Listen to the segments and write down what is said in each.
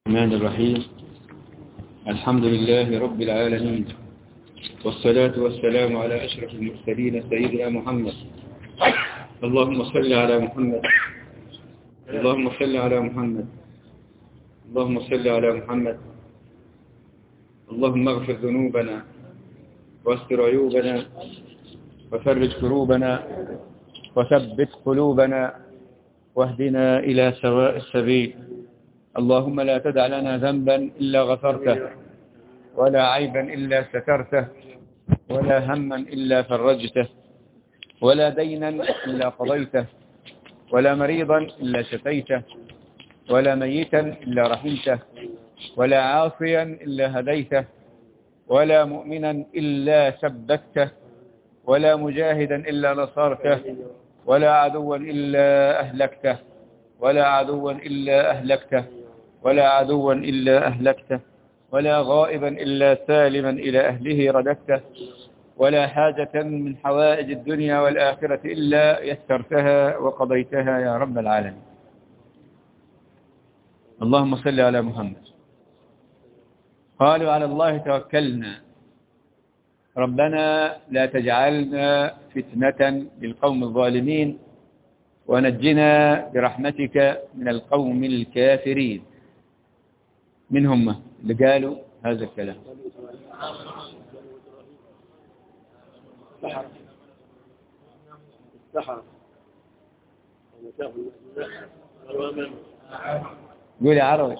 الرحمن الرحيم الحمد لله رب العالمين والصلاة والسلام على أشرف المرسلين سيدنا محمد اللهم صل على محمد اللهم صل على محمد اللهم صل على محمد اللهم اغفر ذنوبنا واستر عيوبنا وفرج كروبنا وثبت قلوبنا واهدنا إلى سواء السبيل اللهم لا تدع لنا ذنبا إلا غفرته ولا عيبا إلا سترته ولا هما إلا فرجته ولا دينا إلا قضيته ولا مريضا إلا شفيته ولا ميتا إلا رحمته ولا عاصيا إلا هديته ولا مؤمنا إلا ثبته ولا مجاهدا إلا نصرته ولا عدوا إلا أهلكته ولا عدوا إلا أهلكته ولا عدوا إلا أهلكته ولا غائبا إلا سالما إلى أهله رددته ولا حاجة من حوائج الدنيا والآخرة إلا يسرتها وقضيتها يا رب العالمين اللهم صل على محمد قالوا على الله توكلنا ربنا لا تجعلنا فتنة للقوم الظالمين ونجنا برحمتك من القوم الكافرين من هم اللي قالوا هذا الكلام قول يا عربي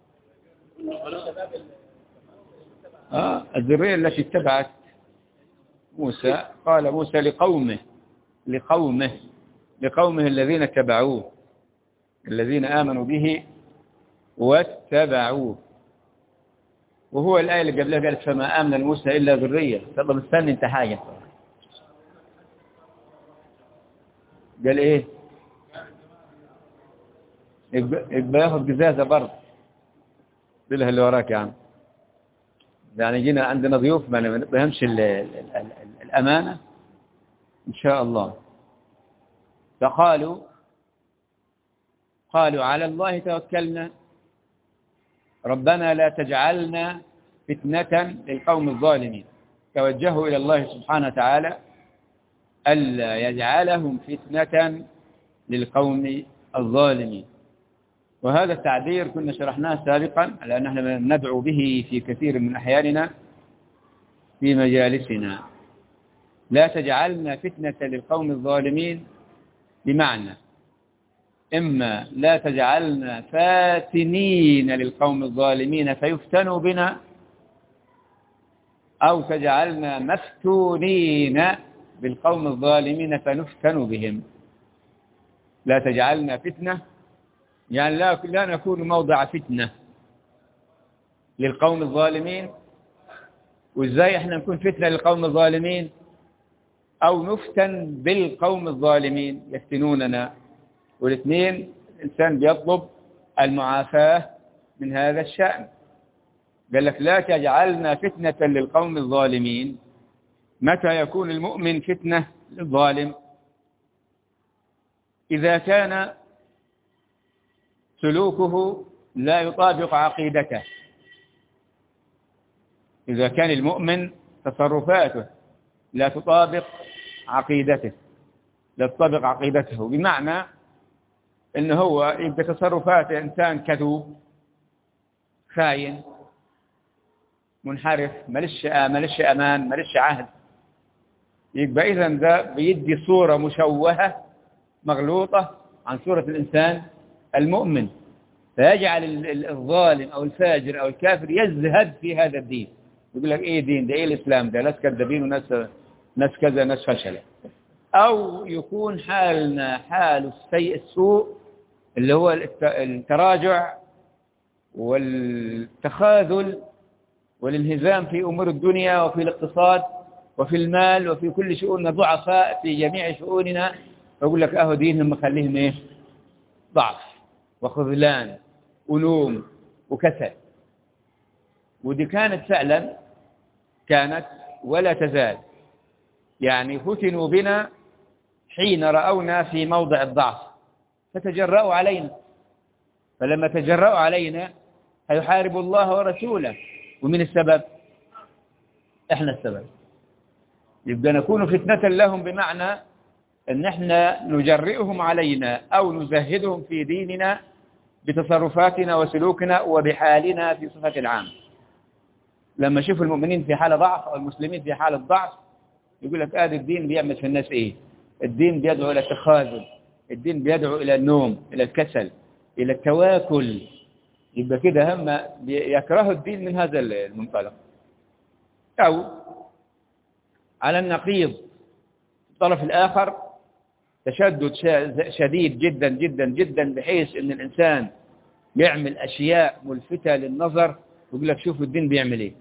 آه الذرية التي اتبعت موسى قال موسى لقومه لقومه لقومه الذين اتبعوه الذين آمنوا به واتبعوه وهو الآية اللي قبلها قالت فما آمن موسى إلا ذرية طب استنى انت حاجة قال ايه يبقى ياخد جزازة برضه بالله اللي وراك يا عم يعني جينا عندنا ضيوف ما نفهمش الأمانة إن شاء الله فقالوا قالوا على الله توكلنا ربنا لا تجعلنا فتنة للقوم الظالمين توجهوا إلى الله سبحانه وتعالى ألا يجعلهم فتنة للقوم الظالمين وهذا التعبير كنا شرحناه سابقا على أن احنا ندعو به في كثير من أحياننا في مجالسنا لا تجعلنا فتنة للقوم الظالمين بمعنى إما لا تجعلنا فاتنين للقوم الظالمين فيفتنوا بنا أو تجعلنا مفتونين بالقوم الظالمين فنفتن بهم لا تجعلنا فتنة يعني لا, لا نكون موضع فتنة للقوم الظالمين وإزاي احنا نكون فتنة للقوم الظالمين أو نفتن بالقوم الظالمين يفتنوننا والاثنين الإنسان بيطلب المعافاة من هذا الشأن قال لك لا تجعلنا فتنة للقوم الظالمين متى يكون المؤمن فتنة للظالم إذا كان سلوكه لا يطابق عقيدته إذا كان المؤمن تصرفاته لا تطابق عقيدته لا تطابق عقيدته بمعنى إن هو يبقى تصرفاته إنسان كذوب خاين منحرف ملش ملش أمان ملش عهد يبقى إذا ده بيدي صورة مشوهة مغلوطة عن صورة الإنسان المؤمن فيجعل الظالم أو الفاجر أو الكافر يزهد في هذا الدين يقول لك إيه دين ده إيه الإسلام ده ناس كذابين وناس ناس كذا ناس فشلة أو يكون حالنا حال السيء السوء اللي هو التراجع والتخاذل والانهزام في أمور الدنيا وفي الاقتصاد وفي المال وفي كل شؤوننا ضعفاء في جميع شؤوننا فأقول لك أهو دينهم مخليهم إيه ضعف وخذلان ونوم وكسل ودي كانت فعلا كانت ولا تزال يعني فتنوا بنا حين رأونا في موضع الضعف فتجرأوا علينا فلما تجرأوا علينا هيحاربوا الله ورسوله ومن السبب احنا السبب يبقى نكون فتنة لهم بمعنى ان احنا نجرئهم علينا او نزهدهم في ديننا بتصرفاتنا وسلوكنا وبحالنا في صفة العام لما يشوف المؤمنين في حالة ضعف او المسلمين في حالة ضعف يقول لك ادي الدين بيعمل في الناس ايه الدين بيدعو الى التخاذل الدين بيدعو الى النوم الى الكسل الى التواكل يبقى كده هم يكرهوا الدين من هذا المنطلق او على النقيض الطرف الاخر تشدد شديد جدا جدا جدا بحيث ان الانسان يعمل اشياء ملفتة للنظر ويقول لك شوفوا الدين بيعمل ايه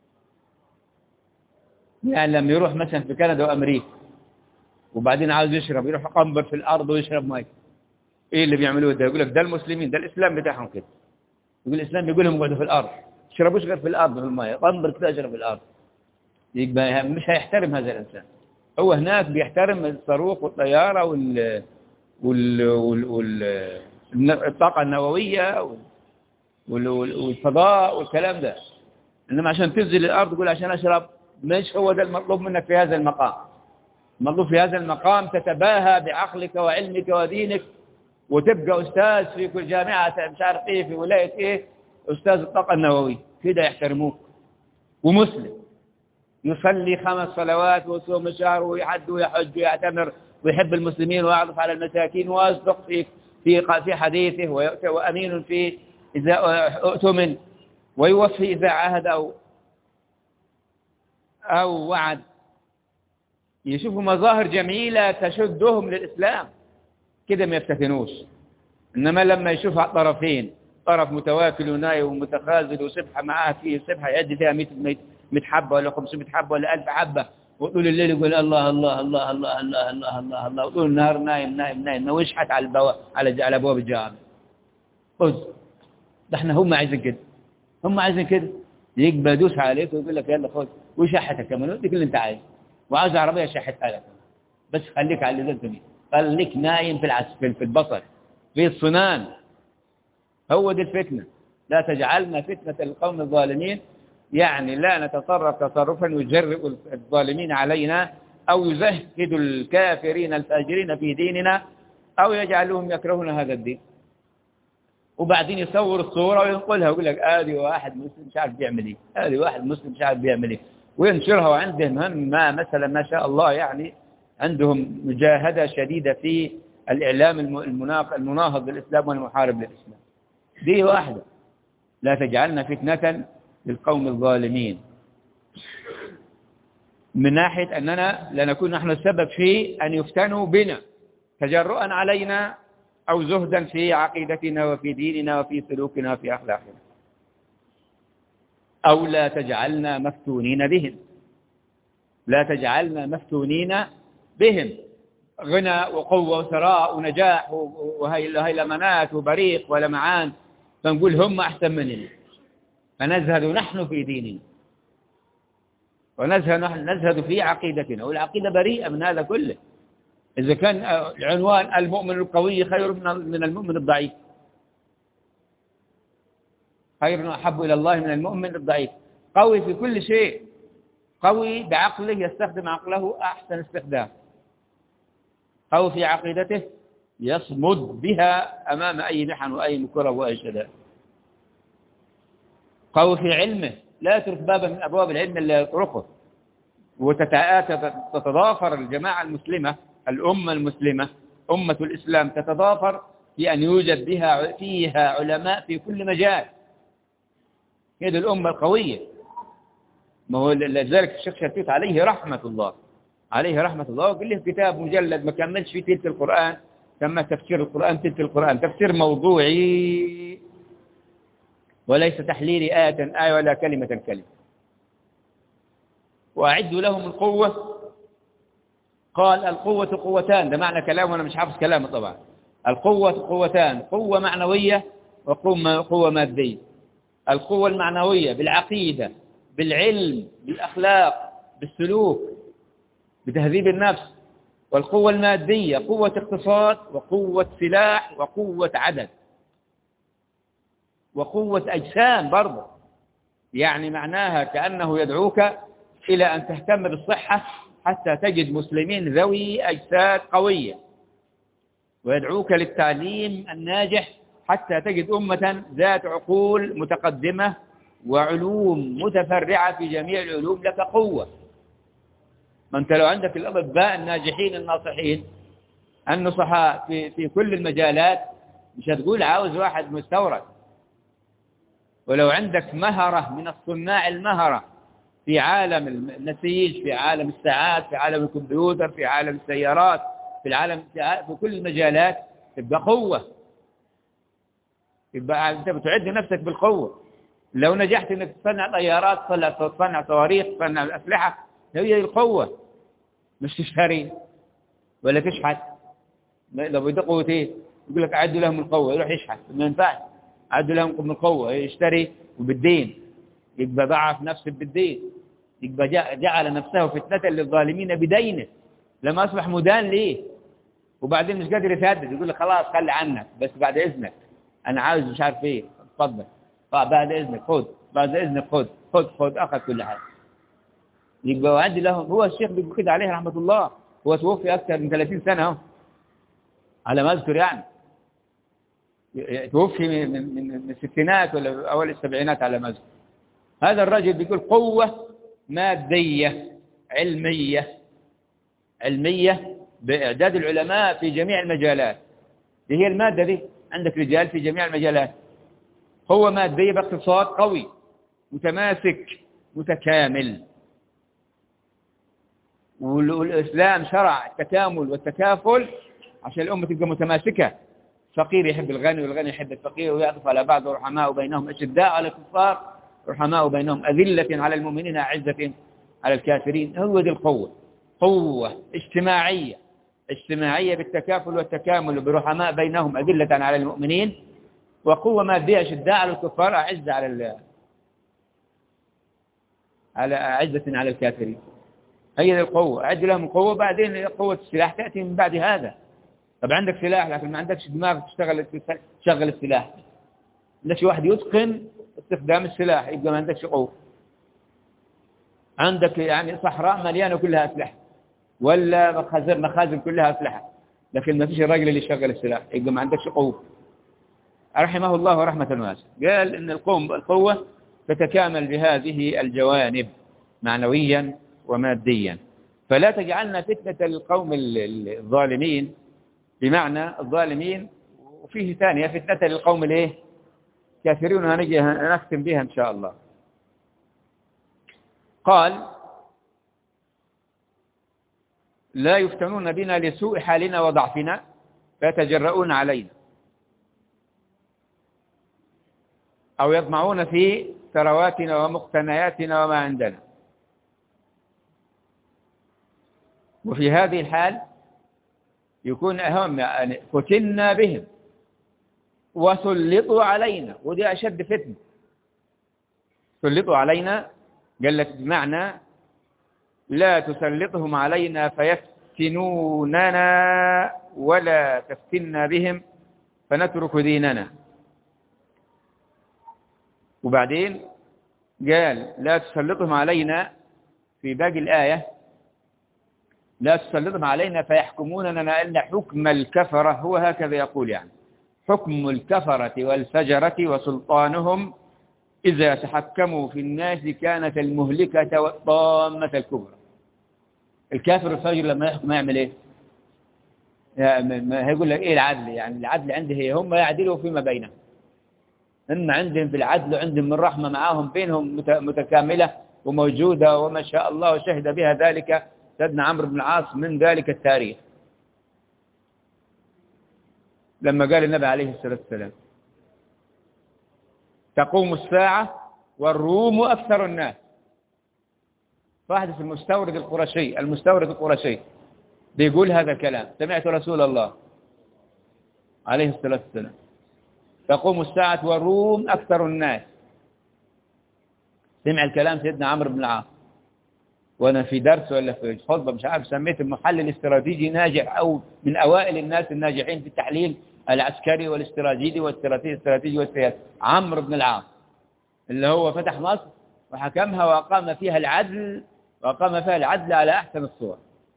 يعني لما يروح مثلا في كندا وامريكا وبعدين عاوز يشرب يروح يقنبر في الارض ويشرب ميه ايه اللي بيعملوه ده يقول لك ده المسلمين ده الاسلام بتاعهم كده يقول الاسلام بيقول لهم اقعدوا في الارض يشربوش غير في الارض في الميه قنبر كده يشرب في الارض يبقى مش هيحترم هذا الانسان هو هناك بيحترم الصاروخ والطياره وال وال وال, وال... الطاقه النوويه وال... والفضاء والكلام ده انما عشان تنزل الارض تقول عشان اشرب مش هو ده المطلوب منك في هذا المقام المطلوب في هذا المقام تتباهى بعقلك وعلمك ودينك وتبقى أستاذ في كل جامعة مش عارف إيه في ولاية إيه أستاذ الطاقة النووية كده يحترموك ومسلم يصلي خمس صلوات ويصوم الشهر ويحج ويحج ويعتمر ويحب المسلمين ويعطف على المساكين ويصدق في في في حديثه وأمين في إذا اؤتمن ويوفي إذا عاهد أو أو وعد يشوفوا مظاهر جميلة تشدهم للإسلام كده ما يفتتنوش إنما لما يشوف على الطرفين طرف متواكل ونايم ومتخاذل وسبحة معاه فيه سبحة يأدي فيها 100 100 حبة ولا 500 حبة ولا 1000 حبة وطول الليل يقول الله الله الله الله الله الله الله الله وطول النهار نايم نايم نايم ويشحت على البوا على على ابواب الجامع خذ ده احنا هم عايزين كده هم عايزين كده يقبل يدوس عليك ويقول لك يلا خذ ويشحتك كمان ويديك اللي انت عايزه وعاوز عربيه شحتها لك بس خليك على اللي انت خليك نايم في العس في البصر في الصنان هو دي الفتنة لا تجعلنا فتنة القوم الظالمين يعني لا نتصرف تصرفا يجرئ الظالمين علينا أو يزهد الكافرين الفاجرين في ديننا أو يجعلهم يكرهون هذا الدين وبعدين يصور الصورة وينقلها ويقول لك آدي واحد مسلم مش عارف بيعمل ايه آدي واحد مسلم مش عارف بيعمل ايه وينشرها وعندهم هم ما مثلا ما شاء الله يعني عندهم مجاهدة شديدة في الإعلام المناهض للإسلام والمحارب للإسلام دي واحدة لا تجعلنا فتنة للقوم الظالمين من ناحية أننا لنكون نحن السبب في أن يفتنوا بنا تجرؤا علينا أو زهدا في عقيدتنا وفي ديننا وفي سلوكنا وفي أخلاقنا أو لا تجعلنا مفتونين بهم لا تجعلنا مفتونين بهم غنى وقوة وثراء ونجاح وهيلمنات وبريق ولمعان فنقول هم أحسن مننا فنزهد نحن في ديننا ونزهد نحن نزهد في عقيدتنا والعقيدة بريئة من هذا كله إذا كان عنوان المؤمن القوي خير من المؤمن الضعيف خير أحب إلى الله من المؤمن الضعيف قوي في كل شيء قوي بعقله يستخدم عقله أحسن استخدام قوي في عقيدته يصمد بها أمام أي محن وأي مكره وأي شدائد قوي في علمه لا يترك بابا من أبواب العلم إلا يطرقه وتتضافر الجماعة المسلمة الأمة المسلمة أمة الإسلام تتضافر في أن يوجد بها فيها علماء في كل مجال هذه الأمة القوية ما هو لذلك الشيخ شركيت عليه رحمة الله عليه رحمة الله وقال له كتاب مجلد ما كملش في تلك القرآن سمى تفسير القرآن تلك القرآن تفسير موضوعي وليس تحليل آية آية ولا كلمة كلمة وأعدوا لهم القوة قال القوة قوتان ده معنى كلام وأنا مش حافظ كلامه طبعا القوة قوتان قوة معنوية وقوة مادية القوة المعنوية بالعقيدة بالعلم بالأخلاق بالسلوك بتهذيب النفس والقوة المادية قوة اقتصاد وقوة سلاح وقوة عدد وقوة أجسام برضه يعني معناها كأنه يدعوك إلى أن تهتم بالصحة حتى تجد مسلمين ذوي أجساد قوية ويدعوك للتعليم الناجح حتى تجد أمة ذات عقول متقدمة وعلوم متفرعة في جميع العلوم لك قوة ما أنت لو عندك الأطباء الناجحين الناصحين النصحاء في, في كل المجالات مش هتقول عاوز واحد مستورد ولو عندك مهرة من الصناع المهرة في عالم النسيج في عالم الساعات في عالم الكمبيوتر في عالم السيارات في العالم في كل المجالات تبقى قوة يبقى أنت بتعد نفسك بالقوة لو نجحت انك تصنع طيارات تصنع تصنع صواريخ تصنع اسلحه هي القوه مش تشتري ولا تشحت لو بده قوه ايه يقول لك اعدوا لهم القوه يروح يشحت ما ينفعش اعدوا لهم من القوه يشتري وبالدين يبقى ضعف نفسه بالدين يبقى جعل نفسه فتنه للظالمين بدينه لما اصبح مدان ليه وبعدين مش قادر يسدد يقول لك خلاص خلي عنك بس بعد اذنك انا عاوز مش عارف ايه اتفضل بعد إذنك خذ بعد إذنك خذ خذ خذ أخذ كل حاجة يبقى وعد لهم هو الشيخ بيقول كده عليه رحمة الله هو توفي أكثر من 30 سنة اهو على ما أذكر يعني توفي من من من الستينات ولا أول السبعينات على ما أذكر هذا الرجل بيقول قوة مادية علمية علمية بإعداد العلماء في جميع المجالات دي هي المادة دي عندك رجال في جميع المجالات هو مادية باقتصاد قوي متماسك متكامل والإسلام شرع التكامل والتكافل عشان الأمة تبقى متماسكة فقير يحب الغني والغني يحب الفقير ويعطف على بعض رحماء بينهم أشداء على الكفار رحماء بينهم أذلة على المؤمنين أعزة على الكافرين هو دي القوة قوة اجتماعية اجتماعية بالتكافل والتكامل برحماء بينهم أذلة على المؤمنين وقوة مادية شداء على الكفار أعزة على ال... على أعزة على الكافرين هي القوة أعد لهم القوة بعدين قوة السلاح تأتي من بعد هذا طب عندك سلاح لكن ما عندكش دماغ تشتغل تشغل السلاح عندك واحد يتقن استخدام السلاح يبقى ما عندكش قوة عندك يعني صحراء مليانة كلها أسلحة ولا مخازن مخازن كلها أسلحة لكن ما فيش الراجل اللي يشغل السلاح يبقى ما عندكش قوة رحمه الله رحمة واسعة قال إن القوم القوة تتكامل بهذه الجوانب معنويا وماديا فلا تجعلنا فتنة القوم الظالمين بمعنى الظالمين وفيه ثانية فتنة للقوم الايه كافرون هنجي نختم بها إن شاء الله قال لا يفتنون بنا لسوء حالنا وضعفنا فيتجرؤون علينا أو يطمعون في ثرواتنا ومقتنياتنا وما عندنا وفي هذه الحال يكون أهم يعني فتنا بهم وسلطوا علينا ودي أشد فتنة سلطوا علينا قال لك بمعنى لا تسلطهم علينا فيفتنوننا ولا تفتنا بهم فنترك ديننا وبعدين قال لا تسلطهم علينا في باقي الآية لا تسلطهم علينا فيحكموننا إن حكم الكفرة هو هكذا يقول يعني حكم الكفرة والفجرة وسلطانهم إذا تحكموا في الناس كانت المهلكة والطامة الكبرى الكافر والفجر لما يحكم يعمل ايه ما هيقول لك ايه العدل يعني العدل عنده هي هم يعدلوا فيما بينهم هم عندهم في العدل وعندهم من رحمة معاهم بينهم متكاملة وموجودة وما شاء الله وشهد بها ذلك سيدنا عمرو بن العاص من ذلك التاريخ لما قال النبي عليه الصلاة والسلام تقوم الساعة والروم أكثر الناس فاحدث المستورد القرشي المستورد القرشي بيقول هذا الكلام سمعت رسول الله عليه الصلاة والسلام تقوم الساعة والروم أكثر الناس سمع الكلام سيدنا عمرو بن العاص وانا في درس ولا في خطبه مش عارف سميت المحلل الاستراتيجي ناجح او من اوائل الناس الناجحين في التحليل العسكري والاستراتيجي والاستراتيجي الاستراتيجي والسياسي عمرو بن العاص اللي هو فتح مصر وحكمها وأقام فيها العدل وأقام فيها العدل على أحسن الصور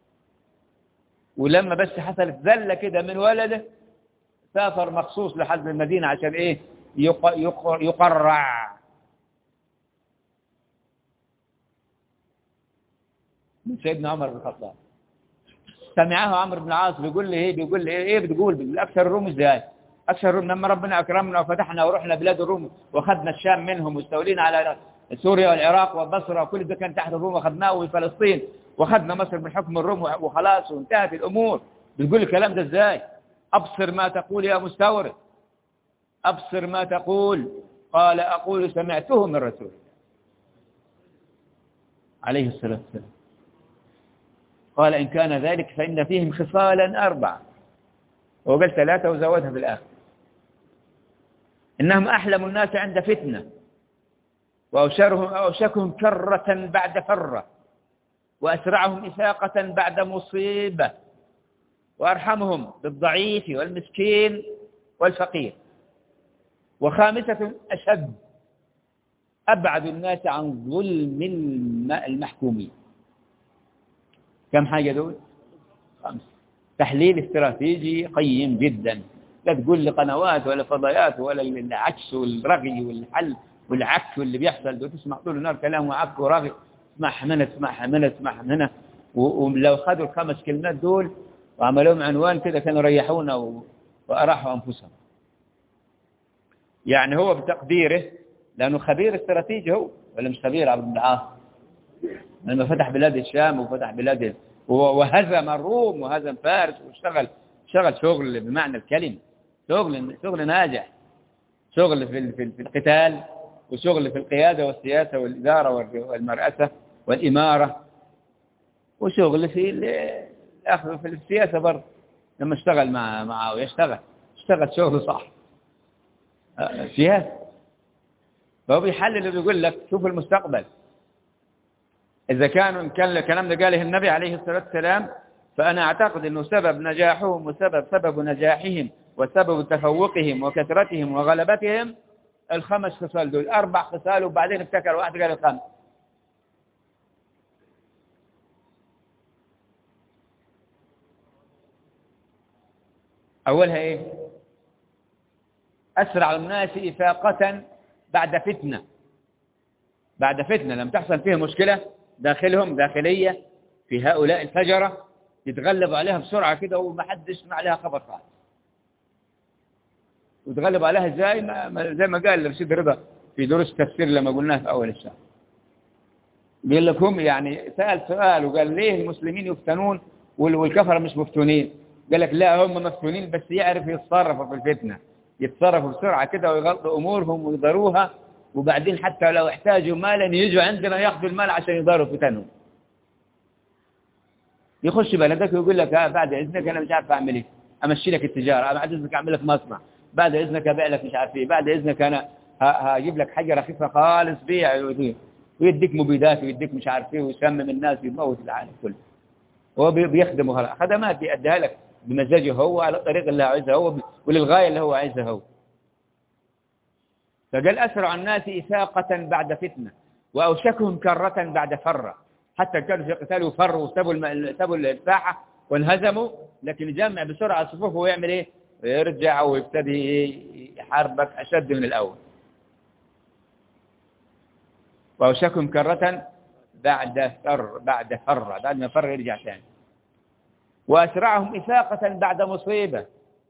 ولما بس حصلت ذلة كده من ولده سافر مخصوص لحد المدينة عشان إيه يق... يق... يقرع من سيدنا عمر بن الخطاب سمعه عمرو بن العاص بيقول لي ايه بيقول لي ايه, إيه بتقول بتقول اكثر الروم ازاي اكثر الروم لما ربنا اكرمنا وفتحنا ورحنا بلاد الروم واخذنا الشام منهم واستولينا على سوريا والعراق والبصره وكل ده كان تحت الروم واخذناه وفلسطين واخذنا مصر من حكم الروم وخلاص وانتهت الامور بتقول الكلام ده ازاي ابصر ما تقول يا مستورد ابصر ما تقول قال اقول سمعته من رسول عليه الصلاه والسلام قال إن كان ذلك فإن فيهم خصالا أربعة وقال ثلاثة وزودها في الآخر إنهم أحلم الناس عند فتنة وأوشرهم أوشكهم كرة بعد فرة وأسرعهم إفاقة بعد مصيبة وأرحمهم بالضعيف والمسكين والفقير وخامسة أشد أبعد الناس عن ظلم المحكومين كم حاجة دول خمسة تحليل استراتيجي قيم جدا لا تقول لي قنوات ولا فضائيات ولا العكس والرغي والحل والعك واللي بيحصل ده تسمع طول النهار كلام وعك ورغي اسمعها هنا اسمعها هنا اسمعها هنا ولو خدوا الخمس كلمات دول وعملوهم عنوان كده كانوا ريحونا وأراحوا أنفسهم يعني هو بتقديره لأنه خبير استراتيجي هو ولا مش خبير عبد العاص لما فتح بلاد الشام وفتح بلاد وهزم الروم وهزم فارس واشتغل اشتغل شغل بمعنى الكلمة شغل شغل ناجح شغل في في في القتال وشغل في القيادة والسياسة والإدارة والمرأسة والإمارة وشغل في في السياسة برضه لما اشتغل مع معه يشتغل اشتغل شغل صح سياسة فهو بيحلل ويقول لك شوف المستقبل إذا كانوا كان الكلام ده قاله النبي عليه الصلاة والسلام فأنا أعتقد أنه سبب نجاحهم وسبب سبب نجاحهم وسبب تفوقهم وكثرتهم وغلبتهم الخمس خصال دول أربع خصال وبعدين ابتكر واحد قال الخمس أولها إيه أسرع الناس إفاقة بعد فتنة بعد فتنة لم تحصل فيها مشكلة داخلهم داخلية في هؤلاء الفجرة يتغلب عليها بسرعة كده ومحدش يسمع عليها خبر خالص وتغلب عليها ازاي ما زي ما قال رشيد رضا في دروس التفسير لما قلناها في أول الشهر بيقول لك هم يعني سأل سؤال وقال ليه المسلمين يفتنون والكفر مش مفتونين قال لك لا هم مفتونين بس يعرف يتصرفوا في الفتنة يتصرفوا بسرعة كده ويغطوا أمورهم ويضروها وبعدين حتى لو احتاجوا مالا يجوا عندنا ياخذوا المال عشان يداروا فتنهم يخش بلدك ويقول لك بعد اذنك انا مش عارف اعمل ايه امشي لك التجاره بعد اذنك اعمل لك مصنع بعد اذنك ابيع لك مش عارف ايه بعد اذنك انا هجيب لك حاجه رخيصه خالص بيع ويديك مبيدات ويديك مش عارف ايه ويسمم الناس ويموت العالم كله هو بيخدمه خدمات بيأديها لك بمزاجه هو على الطريق اللي عايزها هو وللغايه اللي هو عايزها هو فقال أسرع الناس إفاقة بعد فتنة وأوشكهم كرة بعد فرة حتى كانوا في قتال وفروا وسابوا سابوا الساحة وانهزموا لكن يجمع بسرعة صفوفه ويعمل إيه ويرجع ويبتدي يحاربك أشد من الأول وأوشكهم كرة بعد فر بعد فرة بعد ما فر يرجع ثاني وأسرعهم إفاقة بعد مصيبة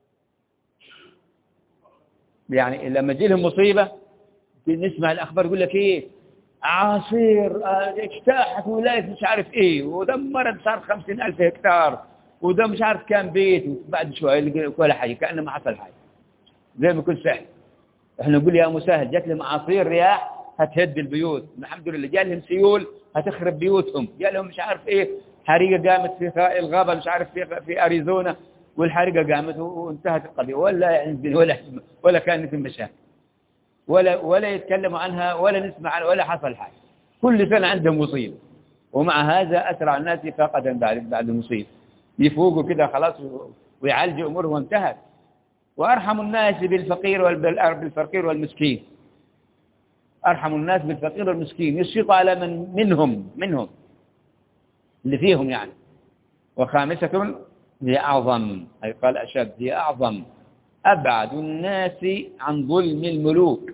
يعني لما تجي لهم مصيبة نسمع الأخبار يقول لك إيه عاصير آه، اجتاحت ولاية مش عارف إيه ودمرت صار خمسين ألف هكتار وده مش عارف كام بيت وبعد شوية ولا حاجة كأنه ما حصل حاجة زي ما يكون سهل احنا نقول يا مسهل جات لهم عاصير رياح هتهد البيوت الحمد لله جاء لهم سيول هتخرب بيوتهم جاء لهم مش عارف ايه حريقه قامت في الغابه مش عارف في, في اريزونا والحريقة قامت وانتهت القضية ولا يعني ولا ولا كانت المشاكل ولا ولا يتكلموا عنها ولا نسمع عنها ولا حصل حاجة كل سنة عندهم مصيبة ومع هذا أسرع الناس فقدا بعد بعد المصيبة يفوقوا كده خلاص ويعالجوا أمورهم وانتهت وأرحم الناس بالفقير بالفقير والمسكين أرحم الناس بالفقير والمسكين يشفق على من منهم منهم اللي فيهم يعني وخامسة هي أعظم أي قال أشد هي أعظم أبعد الناس عن ظلم الملوك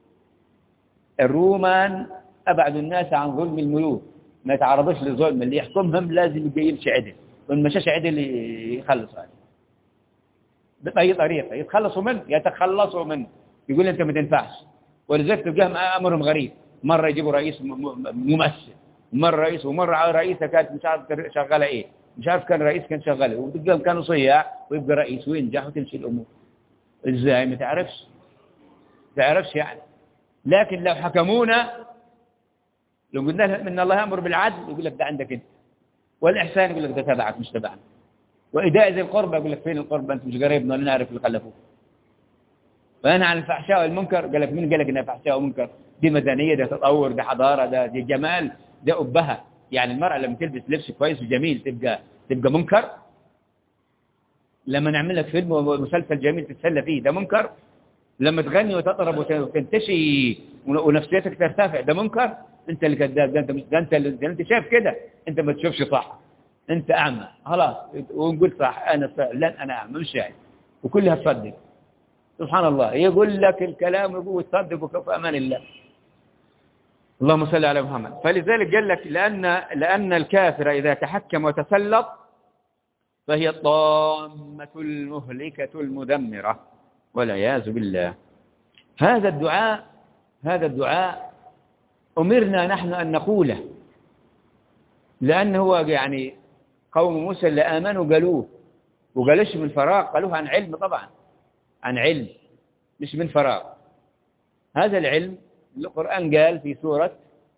الرومان أبعد الناس عن ظلم الملوك ما يتعرضوش للظلم اللي يحكمهم لازم يمشي عدل وإن مشاش عدل يخلص هذا بأي طريقة يتخلصوا منه يتخلصوا منه يقول أنت ما تنفعش ولذلك تلقاهم أمرهم غريب مرة يجيبوا رئيس ممثل مرة رئيس ومرة رئيسة كانت مش عارف شغالة إيه مش عارف كان رئيس كان شغال وتلقاهم كانوا صياع ويبقى رئيس وينجح وتمشي الأمور إزاي ما تعرفش تعرفش يعني لكن لو حكمونا لو قلنا لهم ان الله يامر بالعدل يقول لك ده عندك انت والاحسان يقول لك ده تبعك مش تبعنا وإداء ذي القربى يقول لك فين القربى أنت مش قريبنا ولا نعرف اللي خلفوه فأنا عن الفحشاء والمنكر قال لك مين قال لك إنها فحشاء ومنكر دي مدنية ده تطور ده حضارة ده دي جمال ده أبها يعني المرأة لما تلبس لبس كويس وجميل تبقى تبقى منكر لما نعمل لك فيلم ومسلسل جميل تتسلى فيه ده منكر لما تغني وتطرب وتنتشي ونفسيتك ترتفع ده منكر انت اللي كذاب ده انت مش ده انت اللي انت شايف كده انت ما تشوفش صح انت اعمى خلاص ونقول صح انا فعلا انا اعمى مش شايف وكلها تصدق سبحان الله يقول لك الكلام يقول تصدق وكفى امان الله اللهم صل على محمد فلذلك قال لك لأن, لأن الكافر إذا تحكم وتسلط فهي الطامة المهلكة المدمرة والعياذ بالله هذا الدعاء هذا الدعاء أمرنا نحن أن نقوله لأنه هو يعني قوم موسى اللي آمنوا قالوه وقالوش من فراغ قالوه عن علم طبعا عن علم مش من فراغ هذا العلم القرآن قال في سورة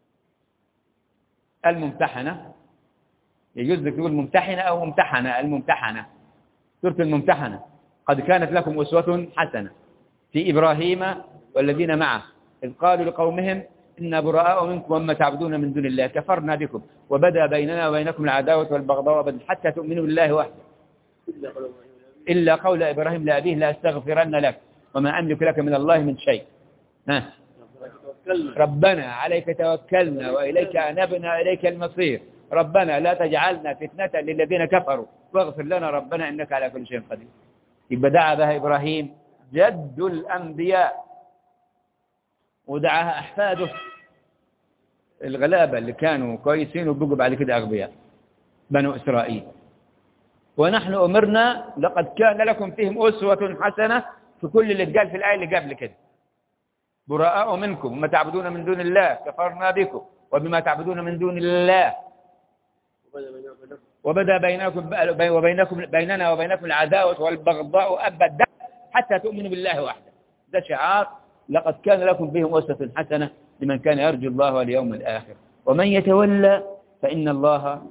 الممتحنة يجوز لك تقول ممتحنة أو ممتحنة الممتحنة سورة الممتحنة قد كانت لكم أسوة حسنة في إبراهيم والذين معه إذ قالوا لقومهم إنا براء منكم وما تعبدون من دون الله كفرنا بكم وبدا بيننا وبينكم العداوة والبغضاء حتى تؤمنوا بالله وحده إلا قول إبراهيم لأبيه لا أستغفرن لك وما أملك لك من الله من شيء ها ربنا عليك توكلنا وإليك أنبنا إليك المصير ربنا لا تجعلنا فتنة للذين كفروا واغفر لنا ربنا إنك على كل شيء قدير يبقى دعا بها إبراهيم جد الأنبياء ودعاها أحفاده الغلابة اللي كانوا كويسين وبقوا بعد كده أغبياء بنو إسرائيل ونحن أمرنا لقد كان لكم فيهم أسوة حسنة في كل اللي اتقال في الآية اللي قبل كده براء منكم وما تعبدون من دون الله كفرنا بكم وبما تعبدون من دون الله وبدا بينكم وبينكم بيننا وبينكم العداوة والبغضاء أبدا حتى تؤمنوا بالله وحده ده شعار لقد كان لكم فيهم أسوة حسنة لمن كان يرجو الله واليوم الآخر ومن يتولى فإن الله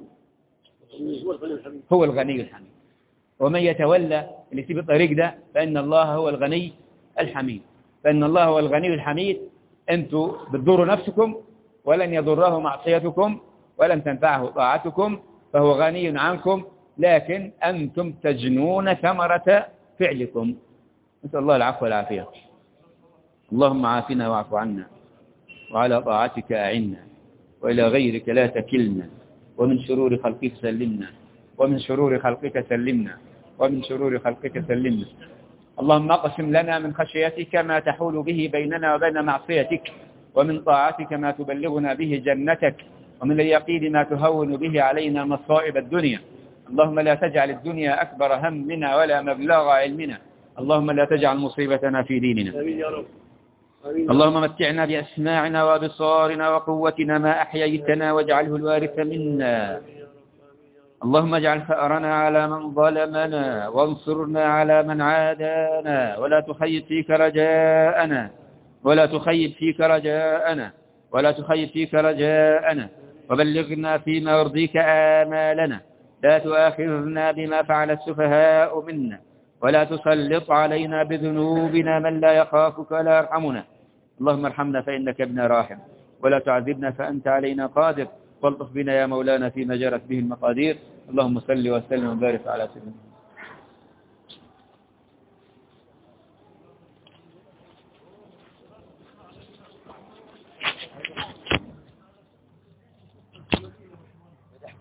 هو الغني الحميد ومن يتولى اللي يسيب الطريق ده فإن الله هو الغني الحميد فإن الله هو الغني الحميد أنتوا بتضروا نفسكم ولن يضره معصيتكم ولن تنفعه طاعتكم فهو غني عنكم لكن أنتم تجنون ثمرة فعلكم نسأل الله العفو والعافية اللهم عافنا واعف عنا وعلى طاعتك أعنا وإلى غيرك لا تكلنا ومن شرور خلقك سلمنا ومن شرور خلقك سلمنا ومن شرور خلقك سلمنا اللهم اقسم لنا من خشيتك ما تحول به بيننا وبين معصيتك ومن طاعتك ما تبلغنا به جنتك ومن اليقين ما تهون به علينا مصائب الدنيا اللهم لا تجعل الدنيا أكبر همنا ولا مبلغ علمنا اللهم لا تجعل مصيبتنا في ديننا آمين يا رب آمين اللهم متعنا بأسماعنا وأبصارنا وقوتنا ما أحييتنا واجعله الوارث منا اللهم اجعل ثأرنا على من ظلمنا وانصرنا على من عادانا ولا تخيب فيك رجاءنا ولا تخيب فيك رجاءنا ولا تخيب فيك رجاءنا وبلغنا فيما يرضيك آمالنا لا تؤاخذنا بما فعل السفهاء منا ولا تسلط علينا بذنوبنا من لا يخافك ولا يرحمنا اللهم ارحمنا فإنك ابن راحم ولا تعذبنا فأنت علينا قادر والطف بنا يا مولانا فيما جرت به المقادير اللهم صل وسلم وبارك على سيدنا